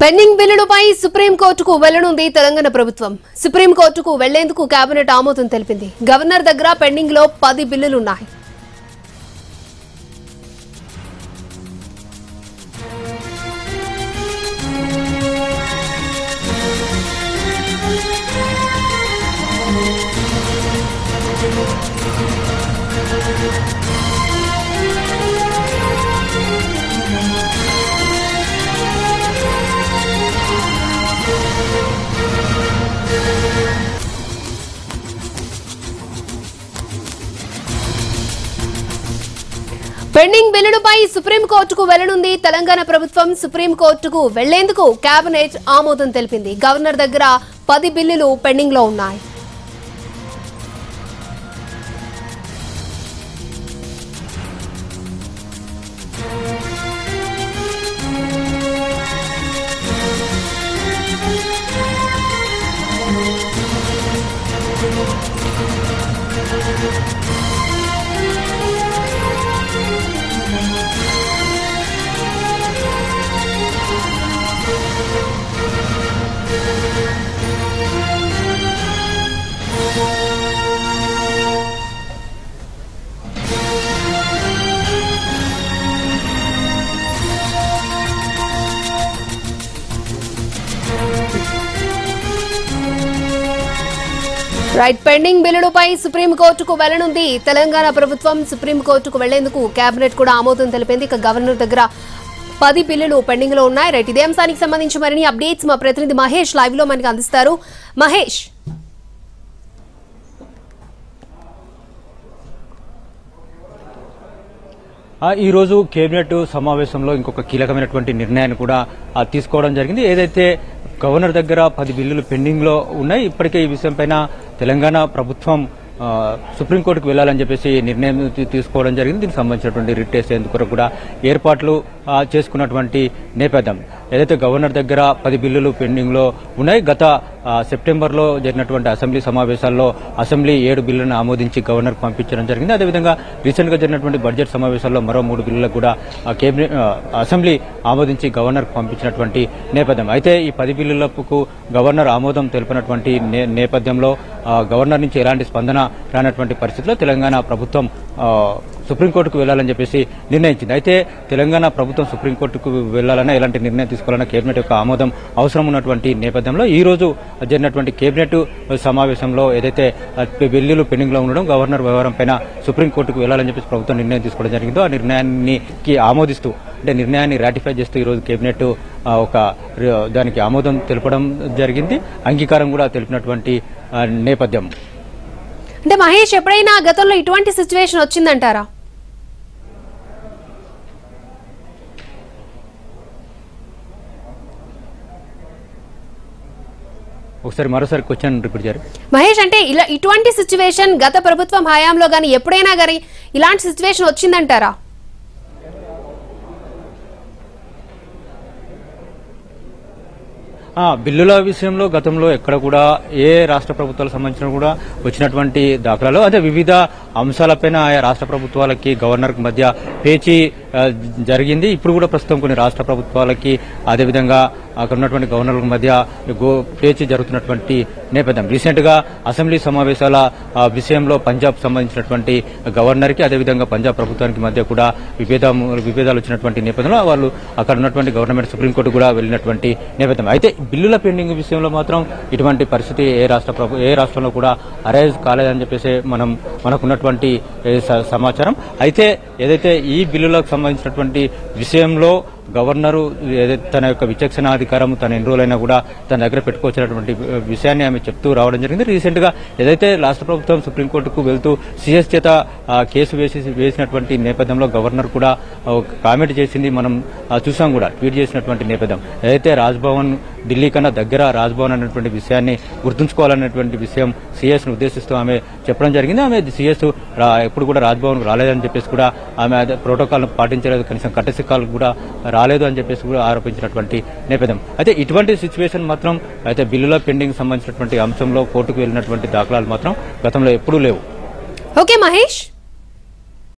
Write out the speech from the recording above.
pending బిల్లులపై సుప్రీంకోర్టుకు వెళ్లనుంది తెలంగాణ ప్రభుత్వం సుప్రీంకోర్టుకు వెళ్లేందుకు కేబినెట్ ఆమోదం తెలిపింది గవర్నర్ దగ్గర పెండింగ్ లో పది బిల్లులున్నాయి పెండింగ్ బిల్లులపై సుప్రీంకోర్టుకు వెళ్లనుంది తెలంగాణ ప్రభుత్వం సుప్రీంకోర్టుకు వెళ్లేందుకు కేబినెట్ ఆమోదం తెలిపింది గవర్నర్ దగ్గర పది బిల్లులు పెండింగ్ లో ఉన్నాయి రైట్ పెండింగ్ బిల్లులపై సుప్రీంకోర్టుకు వెళ్లనుంది తెలంగాణ ప్రభుత్వం సుప్రీంకోర్టుకు వెళ్లేందుకు కేబినెట్ కూడా ఆమోదం తెలిపింది ఇక గవర్నర్ దగ్గర పది బిల్లులు పెండింగ్ లో ఉన్నాయి రైట్ ఇదే అంశానికి సంబంధించి మరిన్ని అప్డేట్స్ మా ప్రతినిధి మహేష్ లైవ్ లో మనకి అందిస్తారు మహేష్ ఆ, ఈ రోజు కేబినెట్ సమావేశంలో ఇంకొక కీలకమైనటువంటి నిర్ణయాన్ని కూడా ఆ, తీసుకోవడం జరిగింది ఏదైతే గవర్నర్ దగ్గర పది బిల్లులు పెండింగ్ లో ఉన్నాయి ఇప్పటికే ఈ విషయం పైన తెలంగాణ ప్రభుత్వం ఆ, సుప్రీంకోర్టుకు వెళ్లాలని చెప్పేసి నిర్ణయం తీ- తీసుకోవడం జరిగింది దీనికి సంబంధించినటువంటి రిట్ వేసేందుకు కూడా ఏర్పాట్లు ఆ, చేసుకున్నటువంటి నేపథ్యం ఏదైతే గవర్నర్ దగ్గర పది బిల్లులు పెండింగ్ లో ఉన్నాయి గత ఆ, సెప్టెంబర్లో జరిగినటువంటి అసెంబ్లీ సమావేశాల్లో అసెంబ్లీ ఏడు బిల్లులను ఆమోదించి గవర్నర్ పంపించడం జరిగింది అదేవిధంగా రీసెంట్ గా జరిగినటువంటి బడ్జెట్ సమావేశాల్లో మరో మూడు బిల్లులకు కూడా ఆ, కేబినెట్ ఆ, అసెంబ్లీ ఆమోదించి గవర్నర్ పంపించినటువంటి నేపథ్యం అయితే ఈ పది బిల్లులకు గవర్నర్ ఆమోదం తెలిపినటువంటి నే- నేపథ్యంలో ఆ, గవర్నర్ నుంచి ఎలాంటి స్పందన రానటువంటి పరిస్థితిలో తెలంగాణ ప్రభుత్వం ఆ, సుప్రీంకోర్టుకు వెళ్లాలని చెప్పేసి నిర్ణయించింది అయితే తెలంగాణ ప్రభుత్వం సుప్రీంకోర్టుకు వెళ్లాలన్నా ఎలాంటి నిర్ణయం తీసుకోవాలన్నా కేబినెట్ యొక్క ఆమోదం అవసరం ఉన్నటువంటి నేపథ్యంలో ఈ రోజు జరిగినటువంటి కేబినెట్ సమావేశంలో ఏదైతే ఆ, బిల్లులు పెండింగ్ లో ఉండడం గవర్నర్ వ్యవహారం పైన సుప్రీంకోర్టుకు వెళ్లాలని చెప్పేసి ప్రభుత్వం నిర్ణయం తీసుకోవడం జరిగిందో ఆ నిర్ణయానికి ఆమోదిస్తూ అంటే నిర్ణయాన్ని రాటిఫై చేస్తూ ఈ రోజు కేబినెట్ ఆ, ఒక ర- దానికి ఆమోదం తెలపడం జరిగింది అంగీకారం కూడా తెలిపినటువంటి ఆ, నేపథ్యం అంటే మహేష్ ఎప్పుడైనా గతంలో ఇటువంటి సిచ్యువేషన్ వచ్చిందంటారా ఒకసారి మరోసారి క్వశ్చన్ రిపీట్ చేయారు మహేష్ అంటే ఇలా ఇటువంటి సిచ్యువేషన్ గత ప్రభుత్వం హయాంలో గానీ ఎప్పుడైనా గానీ ఇలాంటి సిచ్యువేషన్ వచ్చిందంటారా ఆ, బిల్లుల విషయంలో గతంలో ఎక్కడ కూడా ఏ రాష్ట్ర ప్రభుత్వాలకు సంబంధించిన కూడా వచ్చినటువంటి దాఖలాలు అదే వివిధ అంశాలపైన ఆయా రాష్ట్ర ప్రభుత్వాలకి గవర్నర్ మధ్య పేచీ ఆ, జరిగింది ఇప్పుడు కూడా ప్రస్తుతం కొన్ని రాష్ట్ర ప్రభుత్వాలకి అదేవిధంగా అక్కడ ఉన్నటువంటి గవర్నర్ల మధ్య గో పేచీ జరుగుతున్నటువంటి నేపథ్యం రీసెంట్ గా అసెంబ్లీ సమావేశాల ఆ, విషయంలో పంజాబ్ సంబంధించినటువంటి గవర్నర్ కి అదేవిధంగా పంజాబ్ ప్రభుత్వానికి మధ్య కూడా విభేదం విభేదాలు వచ్చినటువంటి నేపథ్యంలో వాళ్ళు అక్కడ ఉన్నటువంటి గవర్నమెంట్ సుప్రీంకోర్టు కూడా వెళ్ళినటువంటి నేపథ్యం అయితే బిల్లుల పెండింగ్ విషయంలో మాత్రం ఇటువంటి పరిస్థితి ఏ రాష్ట్ర ప్రభు ఏ రాష్ట్రంలో కూడా అరైజ్ కాలేదని చెప్పేసి మనం మనకున్నటువంటి ఏ, స- సమాచారం అయితే ఏదైతే ఈ బిల్లులకు సంబంధించినటువంటి విషయంలో గవర్నరు ఏదైతే తన యొక్క విచక్షణాధికారం తన ఎన్ని రోజులైనా కూడా తన దగ్గర పెట్టుకోవచ్చినటువంటి విషయాన్ని ఆమె చెప్తూ రావడం జరిగింది రీసెంట్ గా ఏదైతే రాష్ట్ర ప్రభుత్వం సుప్రీంకోర్టుకు వెళ్తూ సీఎస్ చేత ఆ, కేసు వేసి వేసినటువంటి నేపథ్యంలో గవర్నర్ కూడా ఆ, ఒక కామెంట్ చేసింది మనం ఆ, చూసాం కూడా ట్వీట్ చేసినటువంటి నేపథ్యం ఏదైతే రాజ్భవన్ ఢిల్లీ కన్నా దగ్గర రాజ్భవన్ అనేటువంటి విషయాన్ని గుర్తుంచుకోవాలనేటువంటి విషయం సీఎస్ ను ఉద్దేశిస్తూ ఆమె చెప్పడం జరిగింది ఆమె సీఎస్ ఎప్పుడు కూడా రాజ్భవన్ రాలేదని చెప్పేసి కూడా ఆమె ప్రోటోకాల్ పాటించలేదు కనీసం కట్టసిక్కాలు కూడా రాలేదు అని చెప్పేసి కూడా ఆరోపించినటువంటి నేపథ్యం అయితే ఇటువంటి సిచ్యువేషన్ మాత్రం అయితే బిల్లుల పెండింగ్ సంబంధించినటువంటి అంశంలో కోర్టుకు వెళ్ళినటువంటి దాఖలాలు మాత్రం గతంలో ఎప్పుడూ లేవు ఓకే మహేష్